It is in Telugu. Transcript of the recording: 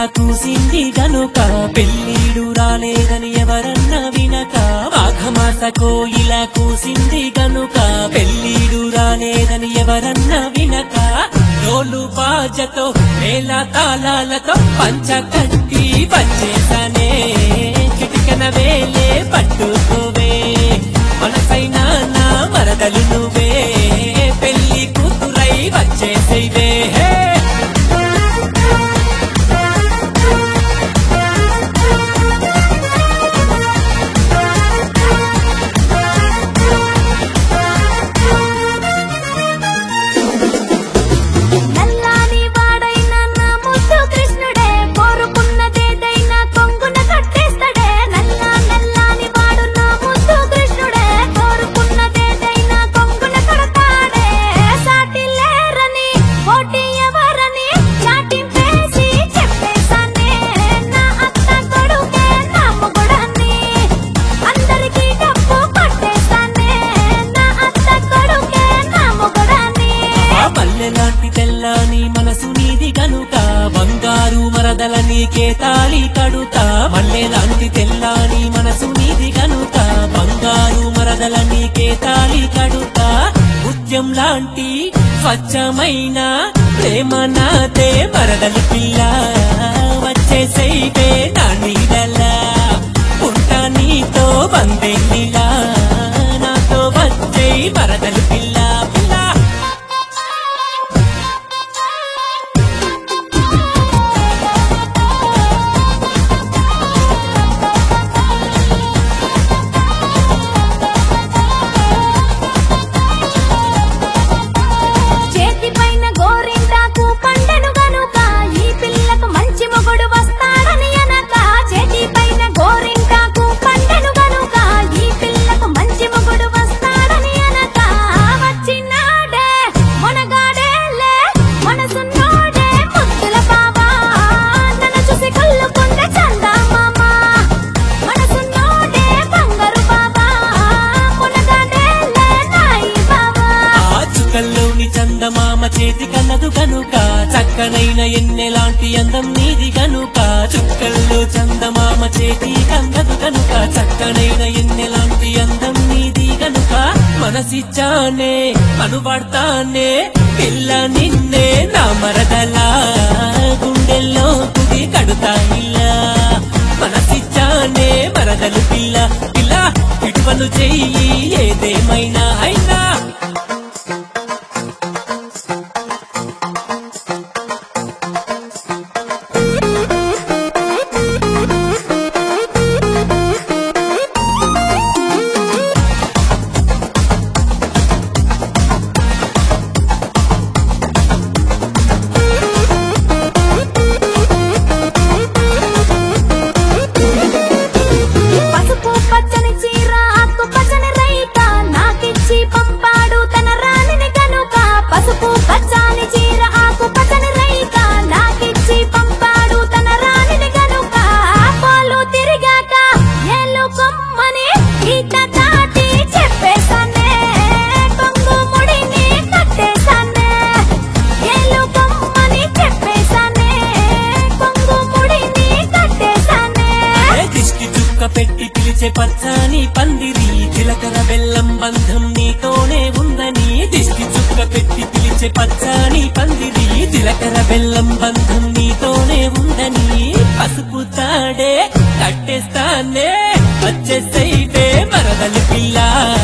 కూసింది గనుక పెళ్ళిడు రాలేదని ఎవరన్నా వినక మాఘమాస కోయిల కూసింది గనుక పెళ్ళిడు రాలేదని ఎవరన్నా వినక డోలు బాజతో మేళ తాళాలతో పంచ కట్టి పచ్చేసానే చిటికన వేలే పట్టుకోవే మనసైనా నా మరదలు నువ్వే పెళ్లి కూతురై వచ్చేసేవే హే నల్లాని వాడైనా నా ముద్దు కృష్ణుడే కోరుకున్నదేదైనా కొంగున కట్టేస్తాడే నల్లా నల్లాని వాడు నా ముద్దు కృష్ణుడే కోరుకున్నదేదైనా కొంగున కడతాడే సాటి లేరని పోటీ ఎవరని చాటింపేసి చెప్పేశానే నా అత్త కొడుకే నా మొగుడని అందరికీ డబ్బు కొట్టేస్తానే నా అత్త కొడుకే నా మొగుడని ఆ పల్లె లాంటి తెల్లని మనసు నీది గనుక బంగారు మరదల నీకే తాళి కడుతా మల్లె లాంటి తెల్లని మనసు నీది గనుక బంగారు మరదల నీకే తాళి కడుతా ముత్యం లాంటి స్వచ్ఛమైన ప్రేమ నాదే మరదలి పిల్ల వచ్చేసైతే నా నీడలా ఉంటా నీతో బందెల్లిలా నాతో వచ్చే మరదలి పిల్ల పిల్ల చేతి పైన గోరింటాకు పండెను గనుక ఈ పిల్లకు మంచి మొగుడు వస్తాడని అనక చేతి పైన గోరింటాకు పండెను గనుక ఈ పిల్లకు మంచి మొగుడు వస్తాడని అనక వచ్చినాడే మొనగాడేలే మనసున్నోడే ముద్దుల బావా నన్ను చూసి కళ్ళుకుండే చందా మామ మనసున్నోడే బంగారు బావా మునగాడేలే నాయి బావా ఆ చుక్కల్లోని చందమామ చేతి కన్నదు కనుక చక్కనైన ఎన్నెలాంటి అందం నీది గనుక చుక్కల్లో చందమామ చేతి కన్నదు కనుక చక్కనైన ఎన్నెలాంటి అందం నీది గనుక మనసిచ్చానే కనుపడతానే పిల్ల నిన్నే నా మరదలా గుండెల్లో తుది కడుతా ఇలా మనసిచ్చానే మరదలు పిల్ల పిల్ల ఇటువను చెయ్యి ఏదేమైనా అయినా పసుపు పచ్చని చీర ఆకు పచ్చని రైక నాకిచ్చి పంపాడు తన రాణిని కనుక పసుపు పచ్చని చీర ఆకు పచ్చని రైక నాకిచ్చి పంపాడు తన రాణిని కనుక పాలు తిరిగాక ఏళ్ళు కొమ్మని ఈత దాటి చెప్పేశానే కొంగు ముడిని కట్టేశానే ఏళ్ళు కొమ్మని చెప్పేశానే కొంగు ముడిని కట్టేశానే ఏ దిష్టి చుక్క పెట్టి పిలిచే పచ్చని పందిరి జీలకర్ర బెల్లం బంధం నీతోనే ఉందని దిష్టి చుక్క పెట్టి పిలిచే పచ్చని పందిరి జీలకర్ర బెల్లం బంధం నీతోనే ఉందని పసుపు తాడే కట్టేస్తానే వచ్చేసైతే మరదలి పిల్ల